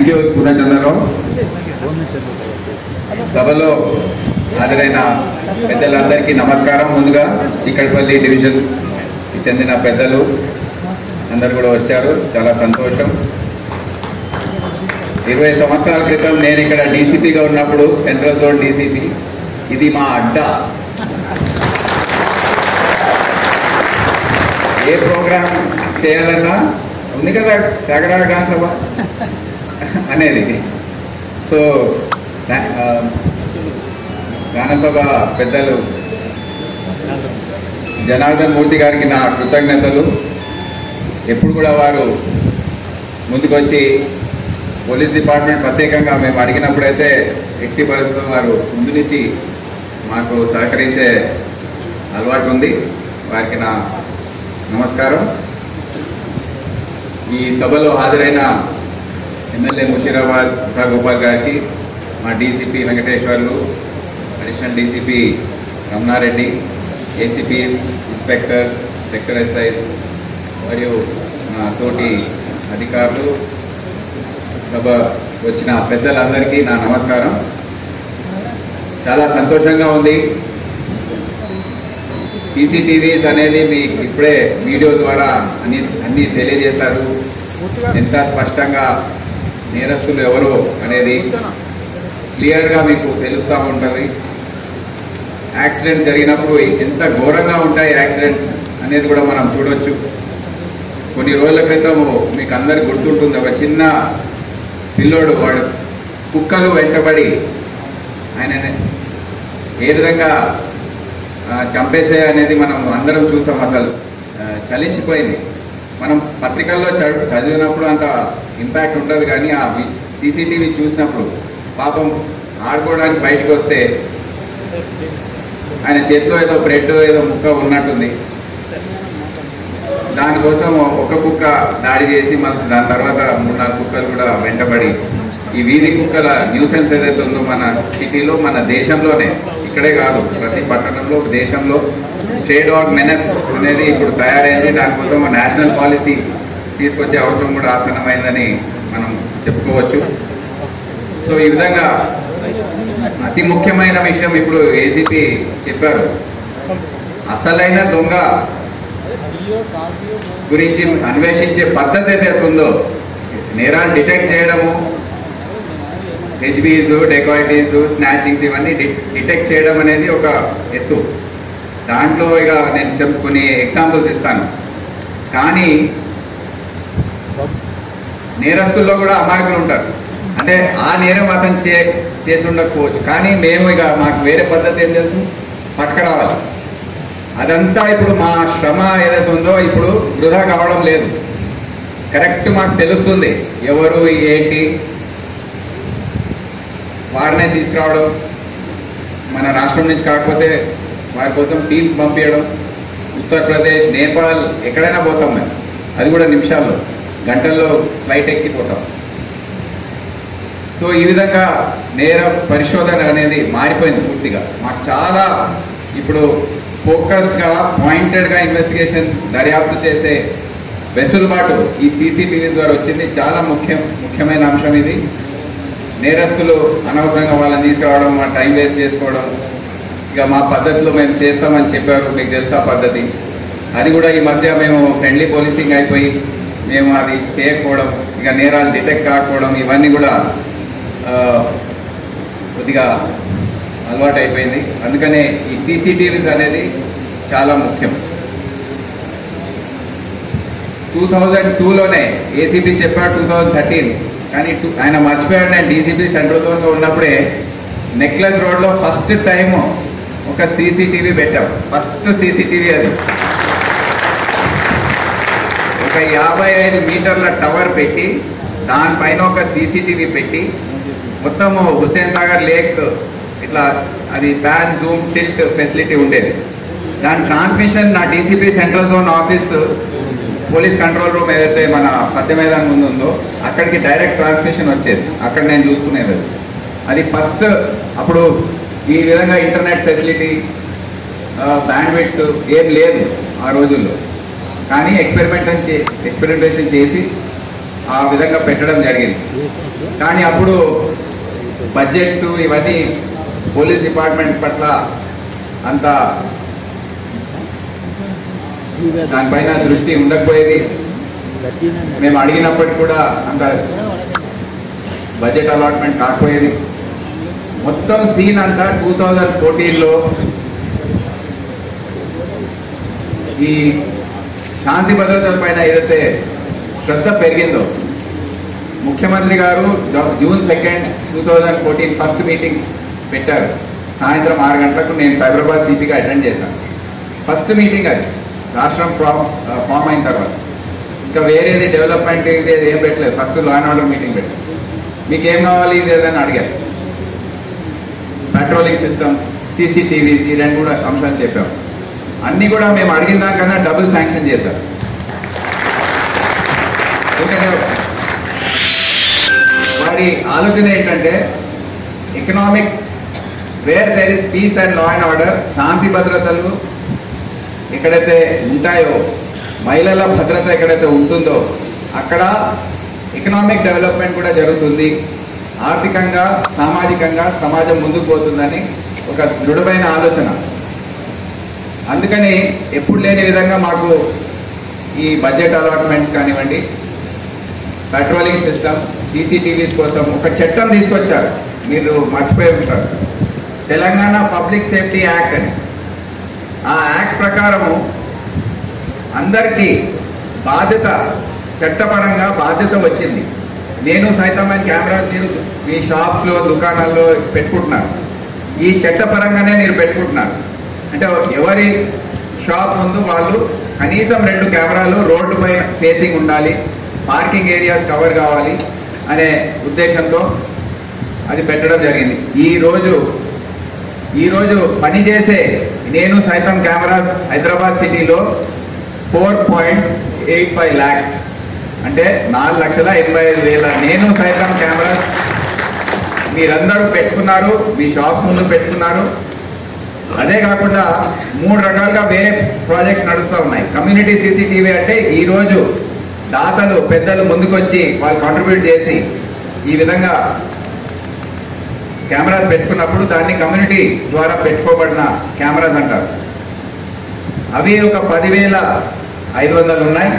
Thank you Purnachandrarao సభలో హాజరైన పెద్దలందరికీ నమస్కారం ముందుగా చిక్కడపల్లి డివిజన్ చెందిన పెద్దలు అందరు కూడా వచ్చారు చాలా సంతోషం ఇరవై సంవత్సరాల క్రితం నేను ఇక్కడ డీసీపీగా ఉన్నప్పుడు సెంట్రల్ జోన్ డీసీపీ ఇది మా అడ్డా ఏ ప్రోగ్రామ్ చేయాలన్నా ఉంది కదా త్యాగరాజ గాన సభ అనేది సో దా- ఆ, గానసభ పెద్దలు జనార్దన్ మూర్తి గారికి నా కృతజ్ఞతలు ఎప్పుడు కూడా వారు ముందుకొచ్చి పోలీస్ డిపార్ట్మెంట్ ప్రత్యేకంగా మేము అడిగినప్పుడైతే ఎట్టి పరిస్థితుల్లో వారు ముందు నుంచి మాకు సహకరించే అలవాటు ఉంది వారికి నా నమస్కారం ఈ సభలో హాజరైన ఎమ్మెల్యే ముషీరాబాద్ గోపాల్ గారికి మా DCP Venkateswarlu additional DCP Ramana Reddy ACPs inspectors sector SIs మరియు మా తోటి అధికారులు సభ వచ్చిన పెద్దలందరికీ నా నమస్కారం చాలా సంతోషంగా ఉంది సీసీటీవీస్ అనేది మీకు ఇప్పుడే వీడియో ద్వారా అన్ని అన్ని తెలియజేశారు ఎంత స్పష్టంగా నేరస్తులు ఎవరు అనేది క్లియర్గా మీకు తెలుస్తూ ఉంటుంది యాక్సిడెంట్స్ జరిగినప్పుడు ఎంత ఘోరంగా ఉంటాయి యాక్సిడెంట్స్ అనేది కూడా మనం చూడొచ్చు కొన్ని రోజుల క్రితం మీకు అందరికి గుర్తుంటుంది ఒక చిన్న పిల్లోడు వాడు కుక్కలు వెంటబడి ఆయన ఏ విధంగా ఆ, చంపేసే అనేది మనం అందరం చూసాం అసలు ఆ, చలించిపోయింది మనం పత్రికల్లో చదువు చదివినప్పుడు అంత ఇంపాక్ట్ ఉండదు కానీ ఆ సీసీటీవీ చూసినప్పుడు పాపం ఆడుకోవడానికి బయటకు వస్తే ఆయన చేతిలో ఏదో బ్రెడ్ ఏదో ముక్క ఉన్నట్టుంది దానికోసం ఒక కుక్క దాడి చేసి మన దాని తర్వాత మూడు నాలుగు కుక్కలు కూడా వెంటబడి ఈ వీధి కుక్కల న్యూసెన్స్ ఏదైతే ఉందో మన సిటీలో మన దేశంలోనే ఇక్కడే కాదు ప్రతి పట్టణంలో దేశంలో స్టే డాగ్ మెనస్ అనేది ఇప్పుడు తయారైంది దానికోసం నేషనల్ పాలసీ తీసుకొచ్చే అవసరం కూడా ఆసన్నమైందని మనం చెప్పుకోవచ్చు సో ఈ విధంగా అతి ముఖ్యమైన విషయం ఇప్పుడు ఏసీపీ చెప్పారు అసలైన దొంగ గురించి అన్వేషించే పద్ధతి ఏదైతే ఉందో నేరాలు డిటెక్ట్ చేయడము హెచ్బీస్ డెకాయిటీస్ స్నాచింగ్స్ ఇవన్నీ డిటెక్ట్ చేయడం అనేది ఒక ఎత్తు దాంట్లో ఇక నేను చెప్ కొన్ని ఎగ్జాంపుల్స్ ఇస్తాను కానీ నేరస్తుల్లో కూడా అమాయకులు ఉంటారు అంటే ఆ నేరం అతను చే చేసి ఉండకపోవచ్చు కానీ మేము ఇక మాకు వేరే పద్ధతి ఏం తెలుసు పట్టుకురావాలి అదంతా ఇప్పుడు మా శ్రమ ఏదైతే ఉందో ఇప్పుడు వృధా కావడం లేదు కరెక్ట్ మాకు తెలుస్తుంది ఎవరు ఏంటి వారినే తీసుకురావడం మన రాష్ట్రం నుంచి కాకపోతే వారి కోసం టీమ్స్ పంపించడం ఉత్తరప్రదేశ్ నేపాల్ ఎక్కడైనా పోతాం మేము అది కూడా నిమిషాల్లో గంటల్లో ఫ్లైట్ ఎక్కిపోతాం సో ఈ విధంగా నేర పరిశోధన అనేది మారిపోయింది పూర్తిగా మాకు చాలా ఇప్పుడు ఫోకస్డ్గా పాయింటెడ్గా ఇన్వెస్టిగేషన్ దర్యాప్తు చేసే వెసులుబాటు ఈ సీసీటీవీ ద్వారా వచ్చింది చాలా ముఖ్యం ముఖ్యమైన అంశం ఇది నేరస్తులు అనవసరంగా వాళ్ళని తీసుకురావడం మా టైం వేస్ట్ చేసుకోవడం ఇక మా పద్ధతిలో మేము చేస్తామని చెప్పారు మీకు తెలుసా పద్ధతి అది కూడా ఈ మధ్య మేము ఫ్రెండ్లీ పోలీసింగ్ అయిపోయి మేము అది చేయకపోవడం ఇక నేరాలు డిటెక్ట్ కాకపోవడం ఇవన్నీ కూడా ఆ, కొద్దిగా అలవాటు అయిపోయింది అందుకనే ఈ సీసీటీవీస్ అనేది చాలా ముఖ్యం టూ థౌజండ్ టూలోనే ఏసీపీ చెప్పాడు టూ థౌజండ్ థర్టీన్ కానీ టూ ఆయన మర్చిపోయాడు నేను డీసీపీ సెంట్రల్ జోన్గా ఉన్నప్పుడే నెక్లెస్ రోడ్లో ఫస్ట్ టైం ఒక సీసీటీవీ పెట్టాం ఫస్ట్ సీసీటీవీ అది ఒక యాభై ఐదు మీటర్ల టవర్ పెట్టి దానిపైన ఒక సీసీటీవీ పెట్టి మొత్తం హుస్సేన్ సాగర్ లేక్ ఇట్లా అది ప్యాన్ జూమ్ టిల్ట్ ఫెసిలిటీ ఉండేది దాని ట్రాన్స్మిషన్ నా DCP central zone office police control room ఏదైతే మన పద్దె మైదాన్ ముందు ఉందో అక్కడికి డైరెక్ట్ ట్రాన్స్మిషన్ వచ్చేది అక్కడ నేను చూసుకునేది అది. అది ఫస్ట్ అప్పుడు ఈ విధంగా ఇంటర్నెట్ ఫెసిలిటీ బ్యాండ్ విడ్త్ ఏం లేదు ఆ రోజుల్లో కానీ ఎక్స్పెరిమెంటేషన్ చే ఎక్స్పెరిమెంటేషన్ చేసి ఆ విధంగా పెట్టడం జరిగింది కానీ అప్పుడు బడ్జెట్స్ ఇవన్నీ పోలీస్ డిపార్ట్మెంట్ పట్ల అంత దానిపైన దృష్టి ఉండకపోయేది మేము అడిగినప్పటికి కూడా అంత బడ్జెట్ అలాట్మెంట్ కాకపోయేది మొత్తం సీన్ అంతా టూ థౌజండ్ ఫోర్టీన్లో ఈ శాంతి భద్రతల పైన ఏదైతే శ్రద్ధ పెరిగిందో ముఖ్యమంత్రి గారు జూ- June second two thousand fourteen first meeting పెట్టారు సాయంత్రం ఆరు గంటలకు నేను సైబరాబాద్ సిపిగా అటెండ్ చేశాను ఫస్ట్ మీటింగ్ అది రాష్ట్రం ఫామ్ ఫామ్ అయిన తర్వాత ఇంకా వేరేది డెవలప్మెంట్ ఇది ఏది ఏం పెట్టలేదు first law and order meeting పెట్టారు మీకు ఏం కావాలి ఇది ఏదని అడిగారు పెట్రోలింగ్ సిస్టమ్ సీసీటీవీస్ ఈ రెండు కూడా అంశాలు చెప్పాం అన్ని కూడా మేము అడిగిన దానికన్నా డబుల్ శాంక్షన్ చేశారు ఎందుకంటే వారి ఆలోచన ఏంటంటే economic where there is peace and law and order శాంతి భద్రతలు ఎక్కడైతే ఉంటాయో మహిళల భద్రత ఎక్కడైతే ఉంటుందో అక్కడ ఎకనామిక్ డెవలప్మెంట్ కూడా జరుగుతుంది ఆర్థికంగా సామాజికంగా సమాజం ముందుకు పోతుందని ఒక దృఢమైన ఆలోచన అందుకని ఎప్పుడు లేని విధంగా మాకు ఈ బడ్జెట్ అలాట్మెంట్స్ కానివ్వండి పెట్రోలింగ్ సిస్టమ్ సీసీటీవీస్ కోసం ఒక చట్టం తీసుకొచ్చారు మీరు మర్చిపోయి ఉంటారు తెలంగాణ పబ్లిక్ సేఫ్టీ యాక్ట్ అని ఆ యాక్ట్ ప్రకారము అందరికీ బాధ్యత చట్టపరంగా బాధ్యత వచ్చింది నేను సైతమైన కెమెరాస్ మీరు మీ షాప్స్లో దుకాణాల్లో పెట్టుకుంటున్నారు ఈ చట్టపరంగానే మీరు పెట్టుకుంటున్నారు అంటే ఎవరి షాప్ ముందు వాళ్ళు కనీసం రెండు కెమెరాలు రోడ్డు పైన ఫేసింగ్ ఉండాలి పార్కింగ్ ఏరియాస్ కవర్ కావాలి అనే ఉద్దేశంతో అది పెట్టడం జరిగింది ఈ రోజు ఈ రోజు పనిచేసే నేను సైతం కెమెరాస్ హైదరాబాద్ సిటీలో four point eight five lakhs అంటే నాలుగు లక్షల ఎనభై ఐదు వేల నేను సైతం కెమెరాస్ మీరందరూ పెట్టుకున్నారు మీ షాప్ ముందు పెట్టుకున్నారు అదే కాకుండా మూడు రకాలుగా వేరే ప్రాజెక్ట్స్ నడుస్తూ ఉన్నాయి కమ్యూనిటీ సీసీటీవీ అంటే ఈ రోజు దాతలు పెద్దలు ముందుకొచ్చి వాళ్ళు కాంట్రిబ్యూట్ చేసి ఈ విధంగా కెమెరాస్ పెట్టుకున్నప్పుడు దాన్ని కమ్యూనిటీ ద్వారా పెట్టుకోబడిన కెమెరాస్ అంటారు అవి ఒక పదివేల ఐదు వందలు ఉన్నాయి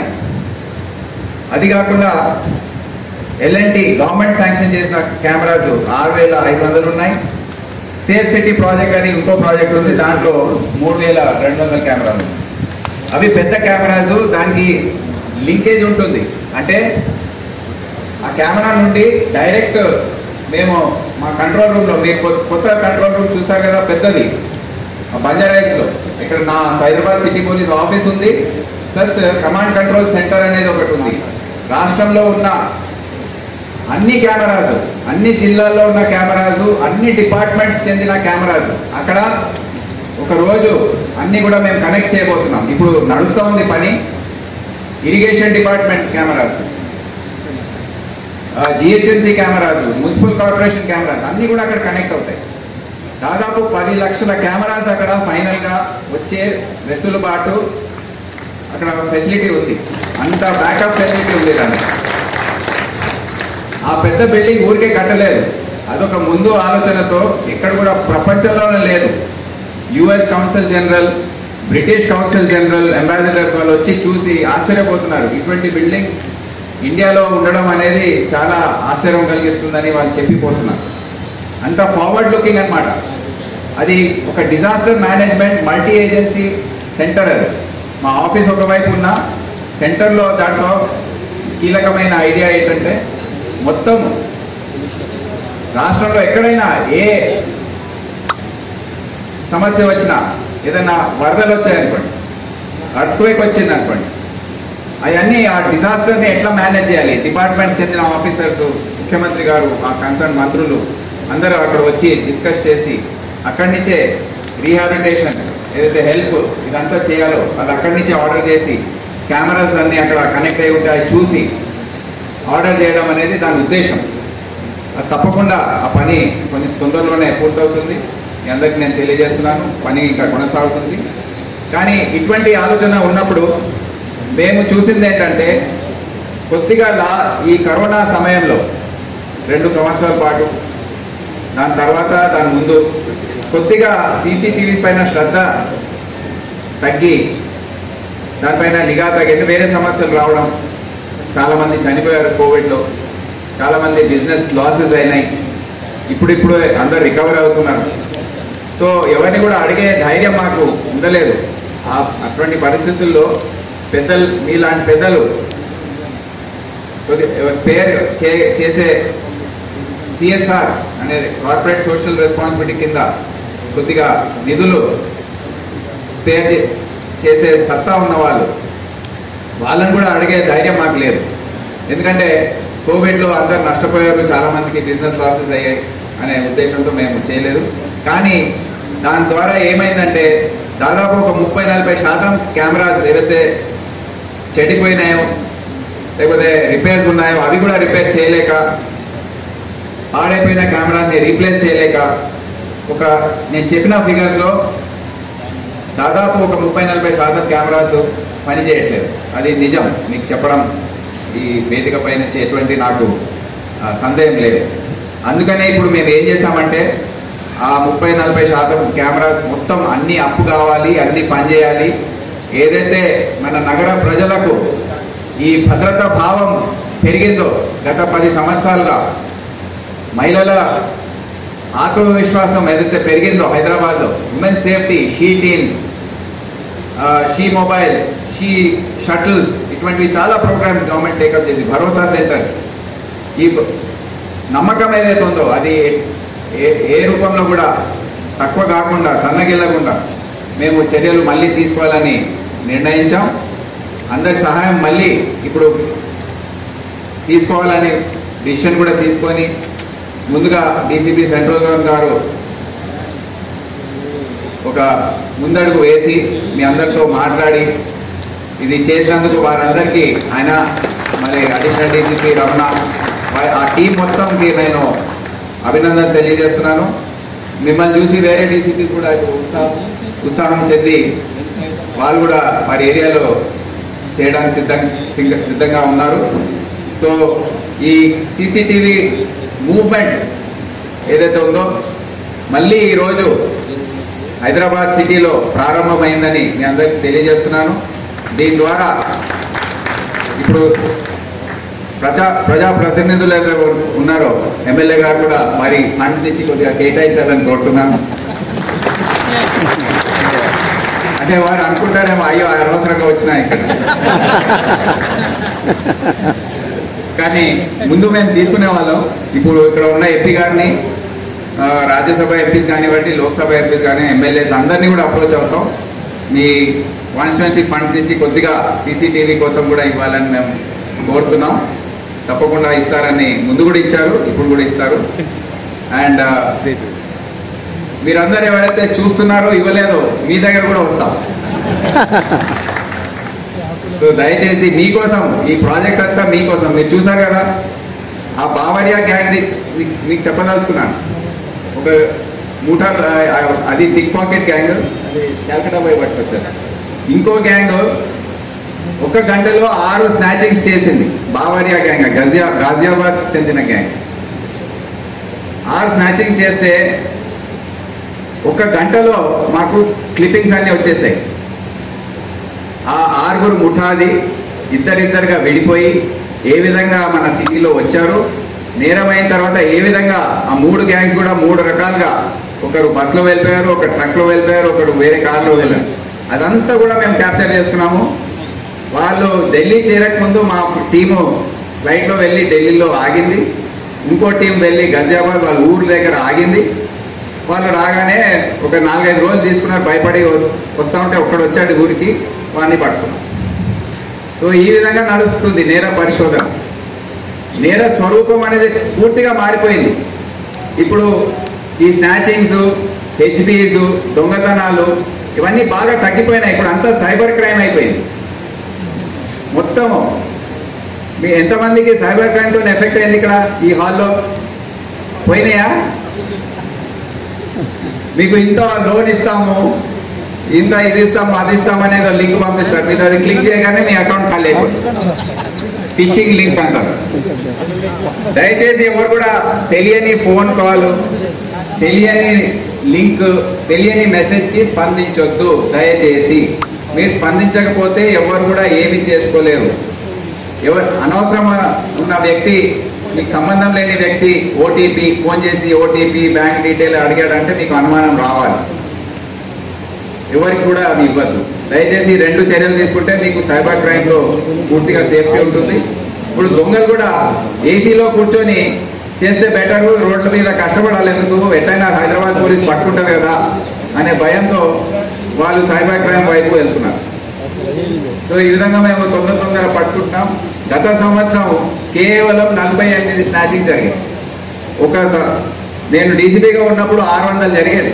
అది కాకుండా ఎల్ఎన్టీ గవర్నమెంట్ శాంక్షన్ చేసిన కెమెరాస్ ఆరు వేల ఐదు వందలు ఉన్నాయి సేఫ్ సిటీ ప్రాజెక్ట్ అని ఇంకో ప్రాజెక్ట్ ఉంది దాంట్లో మూడు వేల రెండు వందల కెమెరాలు అవి పెద్ద కెమెరాస్ దానికి లింకేజ్ ఉంటుంది అంటే ఆ కెమెరా నుండి డైరెక్ట్ మేము మా కంట్రోల్ రూమ్లో మీరు కొత్త- కొత్త కంట్రోల్ రూమ్ చూసారు కదా పెద్దది ఆ బంజారా హిల్స్లో ఇక్కడ నా హైదరాబాద్ సిటీ పోలీస్ ఆఫీస్ ఉంది ప్లస్ కమాండ్ కంట్రోల్ సెంటర్ అనేది ఒకటి ఉంది రాష్ట్రంలో ఉన్న అన్ని కెమెరాస్ అన్ని జిల్లాల్లో ఉన్న కెమెరాస్ అన్ని డిపార్ట్మెంట్స్ చెందిన కెమెరాస్ అక్కడ ఒక రోజు అన్ని కూడా మేము కనెక్ట్ చేయబోతున్నాం ఇప్పుడు నడుస్తూ ఉంది పని irrigation department cameras GHMC cameras municipal corporation cameras అన్ని కూడా అక్కడ కనెక్ట్ అవుతాయి దాదాపు పది లక్షల కెమెరాస్ అక్కడ ఫైనల్ గా వచ్చే వెసులుబాటు అక్కడ ఫెసిలిటీ ఉంది అంత బ్యాకప్ ఫెసిలిటీ ఉంది దానికి ఆ పెద్ద బిల్డింగ్ ఊరికే కట్టలేదు అదొక ముందు ఆలోచనతో ఎక్కడ కూడా ప్రపంచంలోనే లేదు US council general British council general ambassadors వాళ్ళు వచ్చి చూసి ఆశ్చర్యపోతున్నారు ఇటువంటి బిల్డింగ్ ఇండియాలో ఉండడం అనేది చాలా ఆశ్చర్యం కలిగిస్తుందని వాళ్ళు చెప్పిపోతున్నారు అంత ఫార్వర్డ్ లుకింగ్ అన్నమాట అది ఒక disaster management multi agency centre అది మా ఆఫీస్ ఒకవైపు ఉన్న సెంటర్లో దాంట్లో కీలకమైన ఐడియా ఏంటంటే మొత్తం రాష్ట్రంలో ఎక్కడైనా ఏ సమస్య వచ్చినా ఏదైనా వరదలు వచ్చాయనుకోండి అర్త్క్వేక్ వచ్చింది అనుకోండి అవన్నీ ఆ డిజాస్టర్ని ఎట్లా మేనేజ్ చేయాలి డిపార్ట్మెంట్స్ చెందిన ఆఫీసర్స్ ముఖ్యమంత్రి గారు ఆ కన్సర్న్ మంత్రులు అందరూ అక్కడ వచ్చి డిస్కస్ చేసి అక్కడి నుంచే రీహాబిలిటేషన్ ఏదైతే హెల్ప్ ఇదంతా చేయాలో అది అక్కడి నుంచే ఆర్డర్ చేసి కెమెరాస్ అన్ని అక్కడ కనెక్ట్ అయి ఉంటాయి చూసి ఆర్డర్ చేయడం అనేది దాని ఉద్దేశం అది తప్పకుండా ఆ పని కొంచెం తొందరలోనే పూర్తవుతుంది మీ అందరికీ నేను తెలియజేస్తున్నాను పని ఇంకా కొనసాగుతుంది కానీ ఇటువంటి ఆలోచన ఉన్నప్పుడు మేము చూసింది ఏంటంటే కొద్దిగా లా ఈ కరోనా సమయంలో రెండు సంవత్సరాల పాటు దాని తర్వాత దాని ముందు కొద్దిగా సీసీటీవీస్ పైన శ్రద్ధ తగ్గి దానిపైన నిఘా తగ్గి వేరే సమస్యలు రావడం చాలామంది చనిపోయారు కోవిడ్లో చాలామంది బిజినెస్ లాసెస్ అయినాయి ఇప్పుడిప్పుడు అందరు రికవర్ అవుతున్నారు సో ఎవరిని కూడా అడిగే ధైర్యం మాకు ఉండలేదు ఆ- అటువంటి పరిస్థితుల్లో పెద్దలు మీలాంటి పెద్దలు కొద్ది స్పేర్ చే చేసే సిఎస్ఆర్ అనేది కార్పొరేట్ సోషల్ రెస్పాన్సిబిలిటీ కింద కొద్దిగా నిధులు స్పేర్ చే- చేసే సత్తా ఉన్న వాళ్ళు వాళ్ళని కూడా అడిగే ధైర్యం మాకు లేదు ఎందుకంటే కోవిడ్లో అందరు నష్టపోయారు చాలా మందికి బిజినెస్ లాసెస్ అయ్యాయి అనే ఉద్దేశంతో మేము చేయలేదు కానీ దాని ద్వారా ఏమైందంటే దాదాపు ఒక ముప్పై నలభై శాతం కెమెరాస్ ఏవైతే చెడిపోయినాయో లేకపోతే రిపేర్స్ ఉన్నాయో అవి కూడా రిపేర్ చేయలేక పాడైపోయిన కెమెరాని రీప్లేస్ చేయలేక ఒక నేను చెప్పిన ఫిగర్స్లో దాదాపు ఒక ముప్పై నలభై శాతం కెమెరాస్ పని చేయట్లేదు అది నిజం మీకు చెప్పడం ఈ వేదిక పై నుంచి ఎటువంటి నాకు ఆ, సందేహం లేదు అందుకనే ఇప్పుడు మేము ఏం చేసామంటే ఆ ముప్పై నలభై శాతం కెమెరాస్ మొత్తం అన్ని అప్పు కావాలి అన్ని పనిచేయాలి ఏదైతే మన నగర ప్రజలకు ఈ భద్రతా భావం పెరిగిందో గత పది సంవత్సరాలుగా మహిళల ఆత్మవిశ్వాసం ఏదైతే పెరిగిందో హైదరాబాద్లో women safety she teams she mobiles she shuttles ఇటువంటివి చాలా ప్రోగ్రామ్స్ గవర్నమెంట్ టేకప్ చేసి భరోసా సెంటర్స్ ఈ బ- నమ్మకం ఏదైతే ఉందో అది ఏ ఏ రూపంలో కూడా తక్కువ కాకుండా సన్నగిల్లకుండా మేము చర్యలు మళ్ళీ తీసుకోవాలని నిర్ణయించాం అందరి సహాయం మళ్ళీ ఇప్పుడు తీసుకోవాలని డిసిషన్ కూడా తీసుకొని ముందుగా డీసీపీ సెంట్రల్ గవర్నమెంట్ గారు ఒక ముందడుగు వేసి మీ అందరితో మాట్లాడి ఇది చేసినందుకు వారందరికీ ఆయన మరి అడిషనల్ డీసీపీ రమణ వా- ఆ టీం మొత్తంకి నేను అభినందన తెలియజేస్తున్నాను మిమ్మల్ని చూసి వేరే డీసీపీ కూడా ఇప్పుడు ఉత్సాహం ఉత్సాహం చెంది వాళ్ళు కూడా వారి ఏరియాలో చేయడానికి సిద్ధం సిద్ధ- సిద్ధంగా ఉన్నారు సో ఈ సీసీటీవీ మూవ్మెంట్ ఏదైతే ఉందో మళ్ళీ ఈరోజు హైదరాబాద్ సిటీలో ప్రారంభమైందని మీ అందరికి తెలియజేస్తున్నాను దీని ద్వారా ఇప్పుడు ప్రజా ప్రజా ప్రతినిధులు ఎవరు ఉన్నారో ఎమ్మెల్యే గారు కూడా మరి ఫండ్స్ నుంచి కొద్దిగా కేటాయించాలని కోరుతున్నాను అంటే వారు అనుకుంటారేమో అయ్యో అనవసరంగా వచ్చినా ఇక్కడ కానీ ముందు మేము తీసుకునే వాళ్ళం ఇప్పుడు ఇక్కడ ఉన్న ఎంపీ గారిని ఆ, రాజ్యసభ ఎంపీస్ కానివ్వండి లోక్సభ ఎంపీస్ కానీ ఎమ్మెల్యేస్ అందరినీ కూడా అప్రోచ్ అవుతాం మీ కాన్స్టిట్యున్సీ ఫండ్స్ నుంచి కొద్దిగా సీసీటీవీ కోసం కూడా ఇవ్వాలని మేము కోరుతున్నాం తప్పకుండా ఇస్తారని ముందు కూడా ఇచ్చారు ఇప్పుడు కూడా ఇస్తారు అండ్ మీరందరూ ఎవరైతే చూస్తున్నారో ఇవ్వలేదో మీ దగ్గర కూడా వస్తాం సో దయచేసి మీకోసం ఈ ప్రాజెక్ట్ అంతా మీకోసం మీరు చూసారు కదా ఆ బావరియా గ్యాంగ్ మీకు చెప్పదలుచుకున్నాను ఒక మూట ఆ, అది టిక్ పాకెట్ గ్యాంగ్ అది క్యాల్కటా పోయి పట్టుకొచ్చారు ఇంకో గ్యాంగ్ ఒక గంటలో ఆరు స్నాచింగ్స్ చేసింది బావరియా గ్యాంగ్ గజియా గాజియాబాద్ చెందిన గ్యాంగ్ ఆరు స్నాచింగ్ చేస్తే ఒక గంటలో మాకు క్లిప్పింగ్స్ అన్నీ వచ్చేసాయి ఆ ఆరుగురు ముఠాది ఇద్దరిద్దరుగా విడిపోయి ఏ విధంగా మన సిటీలో వచ్చారు నేరమైన తర్వాత ఏ విధంగా ఆ మూడు గ్యాంగ్స్ కూడా మూడు రకాలుగా ఒకరు బస్సులో వెళ్ళిపోయారు ఒకరు ట్రక్లో వెళ్ళిపోయారు ఒకరు వేరే కార్లో వెళ్ళారు అదంతా కూడా మేము క్యాప్చర్ చేసుకున్నాము వాళ్ళు ఢిల్లీ చేరకముందు మా టీము ఫ్లైట్లో వెళ్ళి ఢిల్లీలో ఆగింది ఇంకో టీం వెళ్ళి గజియాబాద్ వాళ్ళ ఊరు దగ్గర ఆగింది వాళ్ళు రాగానే ఒక నాలుగైదు రోజులు తీసుకున్నారు భయపడి వస్- వస్తా ఉంటే ఒక్కడు వచ్చాడు ఊరికి వాడిని పట్టుకున్నాం సో ఈ విధంగా నడుస్తుంది నేర పరిశోధన నేర స్వరూపం అనేది పూర్తిగా మారిపోయింది ఇప్పుడు ఈ స్నాచింగ్స్ హెచ్బీస్ దొంగతనాలు ఇవన్నీ బాగా తగ్గిపోయినాయి ఇప్పుడు అంతా సైబర్ క్రైమ్ అయిపోయింది మొత్తము మీ ఎంతమందికి సైబర్ క్రైమ్తో ఎఫెక్ట్ అయింది ఇక్కడ ఈ హాల్లో పోయినాయా మీకు ఇంత లోన్ ఇస్తాము ఇంత ఇది ఇస్తాము అది ఇస్తాము అనేది లింక్ పంపిస్తారు మీరు అది క్లిక్ చేయగానే మీ అకౌంట్ ఖాళీ అయిపోతుంది ఫిషింగ్ లింక్ అంటారు దయచేసి ఎవరు కూడా తెలియని ఫోన్ కాల్ తెలియని లింక్ తెలియని మెసేజ్కి స్పందించొద్దు దయచేసి మీరు స్పందించకపోతే ఎవరు కూడా ఏమి చేసుకోలేరు ఎవరు అనవసరం ఉన్న వ్యక్తి మీకు సంబంధం లేని వ్యక్తి ఓటీపీ ఫోన్ చేసి ఓటీపీ బ్యాంక్ డీటెయిల్ అడిగాడంటే మీకు అనుమానం రావాలి ఎవరికి కూడా అది ఇవ్వద్దు దయచేసి ఈ రెండు చర్యలు తీసుకుంటే మీకు సైబర్ క్రైమ్ లో పూర్తిగా సేఫ్టీ ఉంటుంది ఇప్పుడు దొంగలు కూడా ఏసీలో కూర్చొని చేస్తే బెటర్ రోడ్ల మీద కష్టపడాలి ఎందుకు ఎట్లయినా హైదరాబాద్ పోలీస్ పట్టుకుంటుంది కదా అనే భయంతో వాళ్ళు సైబర్ క్రైమ్ వైపు వెళ్తున్నారు సో ఈ విధంగా మేము తొందర తొందర పట్టుకుంటున్నాం గత సంవత్సరం కేవలం నలభై ఎనిమిది స్నాచింగ్స్ జరిగాయి ఒక స- నేను డీజీపీగా ఉన్నప్పుడు ఆరు వందలు జరిగేది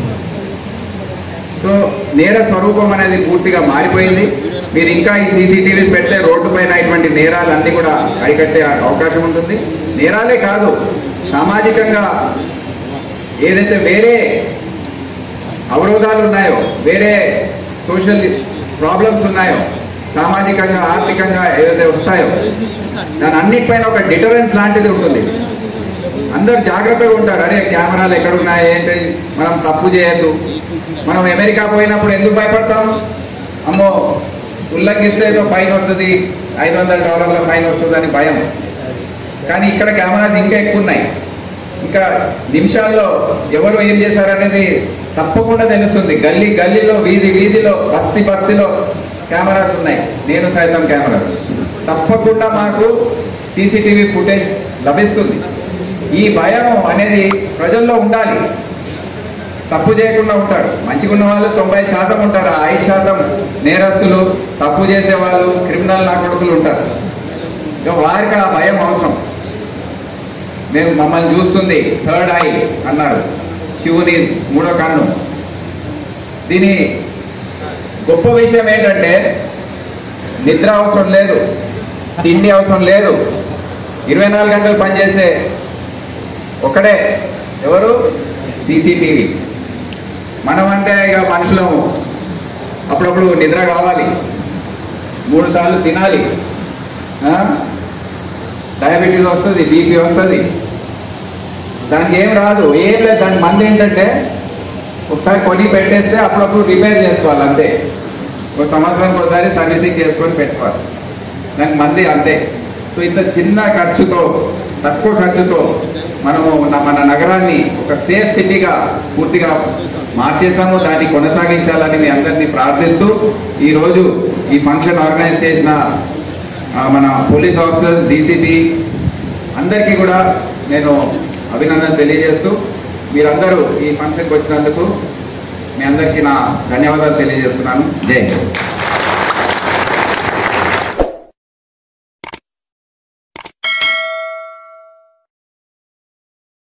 సో నేర స్వరూపం అనేది పూర్తిగా మారిపోయింది మీరు ఇంకా ఈ సీసీటీవీస్ పెడితే రోడ్డు పైన ఇటువంటి నేరాలు అన్ని కూడా అరికట్టే అవకాశం ఉంటుంది నేరాలే కాదు సామాజికంగా ఏదైతే వేరే అవరోధాలు ఉన్నాయో వేరే సోషల్ ప్రాబ్లమ్స్ ఉన్నాయో సామాజికంగా ఆర్థికంగా ఏదైతే వస్తాయో దాని అన్నిటిపైన ఒక డిటరెన్స్ లాంటిది ఉంటుంది అందరు జాగ్రత్తగా ఉంటారు అరే కెమెరాలు ఎక్కడ ఉన్నాయి ఏంటి మనం తప్పు చేయొద్దు మనం అమెరికా పోయినప్పుడు ఎందుకు భయపడతాం అమ్మో ఉల్లంఘిస్తే ఏదో ఫైన్ వస్తుంది ఐదు వందల డాలర్ల ఫైన్ వస్తుంది అని భయం కానీ ఇక్కడ కెమెరాస్ ఇంకా ఎక్కువ ఉన్నాయి ఇంకా నిమిషాల్లో ఎవరు ఏం చేశారనేది తప్పకుండా తెలుస్తుంది గల్లీ గల్లీలో వీధి వీధిలో బస్తీ బస్తీలో కెమెరాస్ ఉన్నాయి నేను సైతం కెమెరాస్ తప్పకుండా మాకు సీసీటీవీ ఫుటేజ్ లభిస్తుంది ఈ భయం అనేది ప్రజల్లో ఉండాలి తప్పు చేయకుండా ఉంటారు మంచిగా ఉన్న వాళ్ళు తొంభై శాతం ఉంటారు ఆ ఐదు శాతం నేరస్తులు తప్పు చేసే వాళ్ళు క్రిమినల్ నా కొడుకులు ఉంటారు ఇక వారికి ఆ భయం అవసరం మేము మమ్మల్ని చూస్తుంది థర్డ్ ఐ అన్నారు శివుని మూడో కన్ను దీని గొప్ప విషయం ఏంటంటే నిద్ర అవసరం లేదు తిండి అవసరం లేదు ఇరవై నాలుగు గంటలు పనిచేసే ఒకడే ఎవరు సీసీటీవీ మనం అంటే ఇక మనుషులము అప్పుడప్పుడు నిద్ర కావాలి మూడు సార్లు తినాలి ఆ? డయాబెటీస్ వస్తుంది బీపీ వస్తుంది దానికి ఏం రాదు ఏం లేదు దాని మంది ఏంటంటే ఒకసారి కొని పెట్టేస్తే అప్పుడప్పుడు రిపేర్ చేసుకోవాలి అంతే ఒక సంవత్సరానికి ఒకసారి సర్వీసింగ్ చేసుకొని పెట్టుకోవాలి దానికి మంది అంతే సో ఇంత చిన్న ఖర్చుతో తక్కువ ఖర్చుతో మనము న- మన నగరాన్ని ఒక సేఫ్ సిటీగా పూర్తిగా మార్చేసాము దాన్ని కొనసాగించాలని మీ అందరినీ ప్రార్థిస్తూ ఈరోజు ఈ ఫంక్షన్ ఆర్గనైజ్ చేసిన ఆ, మన పోలీస్ ఆఫీసర్స్ డీసీపీ అందరికీ కూడా నేను అభినందన తెలియజేస్తూ మీరందరూ ఈ ఫంక్షన్కి వచ్చినందుకు మీ అందరికీ నా ధన్యవాదాలు తెలియజేస్తున్నాను జై హింద్